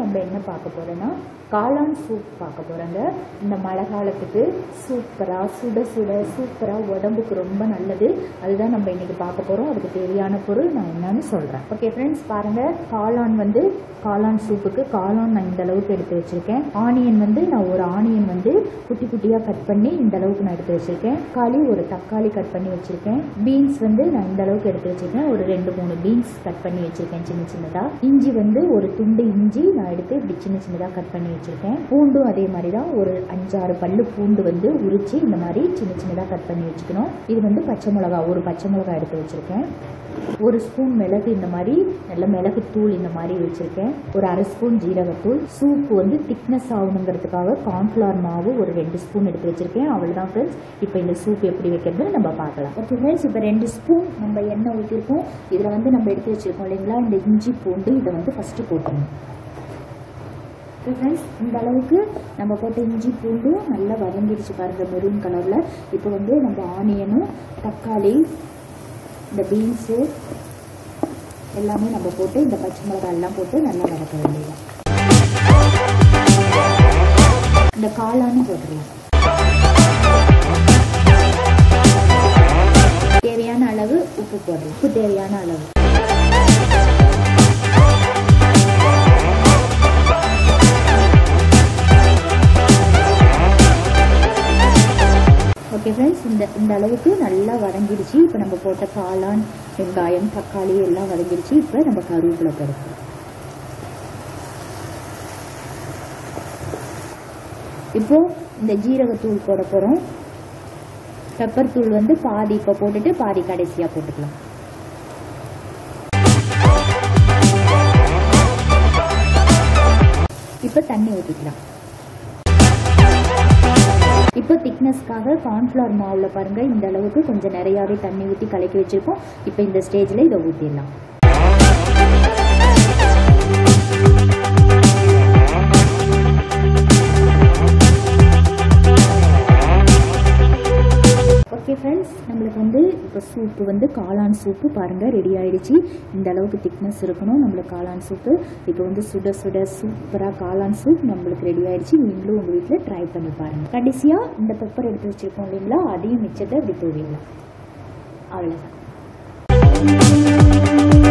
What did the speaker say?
நம்ம என்ன பார்க்க போறோம்னா காளான் சூப் பார்க்க போறோங்க இந்த மழை காலத்துக்கு சூப்பராக சுட சுட சூப்பராக உடம்புக்கு ரொம்ப நல்லது அதுதான் நம்ம இன்னைக்கு பார்க்க போறோம் அதுக்கு தேவையான பொருள் நான் என்னன்னு சொல்றேன் ஓகே ஃப்ரெண்ட்ஸ் பாருங்க காளான் வந்து காளான் சூப்புக்கு காளான் நான் இந்த அளவுக்கு எடுத்து வச்சிருக்கேன் ஆனியன் வந்து நான் ஒரு ஆனியன் வந்து குட்டி குட்டியாக கட் பண்ணி இந்த அளவுக்கு நான் எடுத்து வச்சிருக்கேன் தக்காளி ஒரு தக்காளி கட் பண்ணி வச்சிருக்கேன் பீன்ஸ் வந்து நான் இந்த அளவுக்கு எடுத்து வச்சிருக்கேன் ஒரு ரெண்டு மூணு பீன்ஸ் கட் பண்ணி வச்சிருக்கேன் சின்ன சின்னதா இஞ்சி வந்து ஒரு துண்டு இஞ்சி நான் எடுத்து இப்படி சின்ன சின்னதா கட் பண்ணி வச்சிருக்கேன் பூண்டும் அதே மாதிரி தான் ஒரு அஞ்சாறு பல்லு பூண்டு வந்து உரிச்சு இந்த மாதிரி சின்ன சின்னதா கட் பண்ணி வச்சுக்கணும் இது வந்து பச்சை மிளகா ஒரு பச்சை மிளகா எடுத்து வச்சிருக்கேன் ஒரு ஸ்பூன் மிளகு இந்த மாதிரி நல்ல மிளகு தூள் இந்த மாதிரி வச்சிருக்கேன் ஒரு அரை ஸ்பூன் ஜீரகத்தூள் சூப் வந்து திக்னஸ் ஆகணுங்கிறதுக்காக கார்ன்ஃப்ளவர் மாவு ஒரு ரெண்டு ஸ்பூன் எடுத்து வச்சிருக்கேன் அவ்வளோதான் ஃப்ரெண்ட்ஸ் இப்போ இந்த சூப் எப்படி வைக்கிறதுன்னு நம்ம பார்க்கலாம் ஓகே ஃப்ரெண்ட்ஸ் இப்போ ரெண்டு ஸ்பூன் நம்ம எண்ணெய் ஊற்றிருக்கோம் இதில் வந்து நம்ம எடுத்து வச்சிருக்கோம் இல்லைங்களா இந்த இஞ்சி பூண்டு இதை வந்து ஃபஸ்ட்டு போட்டுருணும் ஓகே ஃப்ரெண்ட்ஸ் இந்த அளவுக்கு நம்ம போட்ட இஞ்சி பூண்டும் நல்லா வதங்கிடுச்சு பாருங்க மெரூன் கலரில் இப்போ வந்து நம்ம ஆனியனும் தக்காளி இந்த பீன்ஸு எல்லாமே நம்ம போட்டு இந்த பச்சை மிளகாய் எல்லாம் போட்டு நல்லா வதக்க வேண்டியது இந்த காளானும் போட்டுடலாம் தேவையான அளவு உப்பு போடலாம் உப்பு தேவையான அளவு ஓகே ஃப்ரெண்ட்ஸ் இந்த இந்த அளவுக்கு நல்லா வதங்கிடுச்சு இப்போ நம்ம போட்ட காளான் வெங்காயம் தக்காளி எல்லாம் வதங்கிடுச்சு இப்போ நம்ம கருவேப்பிலை பருப்பு இப்போ இந்த ஜீரகத்தூள் போட போகிறோம் பெப்பர் தூள் வந்து பாதி இப்போ போட்டுட்டு பாதி கடைசியாக போட்டுக்கலாம் இப்போ தண்ணி ஊற்றிக்கலாம் இப்போ திக்னஸ்க்காக கார்ன்ஃப்ளவர் மாவில் பாருங்கள் இந்த அளவுக்கு கொஞ்சம் நிறையாவே தண்ணி ஊற்றி கலக்கி வச்சுருக்கோம் இப்போ இந்த ஸ்டேஜில் இதை ஊற்றிடலாம் ஓகே ஃப்ரெண்ட்ஸ் நம்மளுக்கு வந்து இப்போ சூப்பு வந்து காளான் சூப்பு பாருங்கள் ரெடி ஆயிடுச்சு இந்த அளவுக்கு திக்னஸ் இருக்கணும் நம்மளுக்கு காளான் சூப்பு இப்போ வந்து சுட சுட சூப்பராக காளான் சூப் நம்மளுக்கு ரெடி ஆயிடுச்சு நீங்களும் உங்கள் வீட்டில் ட்ரை பண்ணி பாருங்கள் கடைசியாக இந்த பெப்பர் எடுத்து வச்சுருக்கோம் இல்லைங்களா அதையும் மிச்சத்தை இப்படி தூவிடலாம் அவ்வளோதான்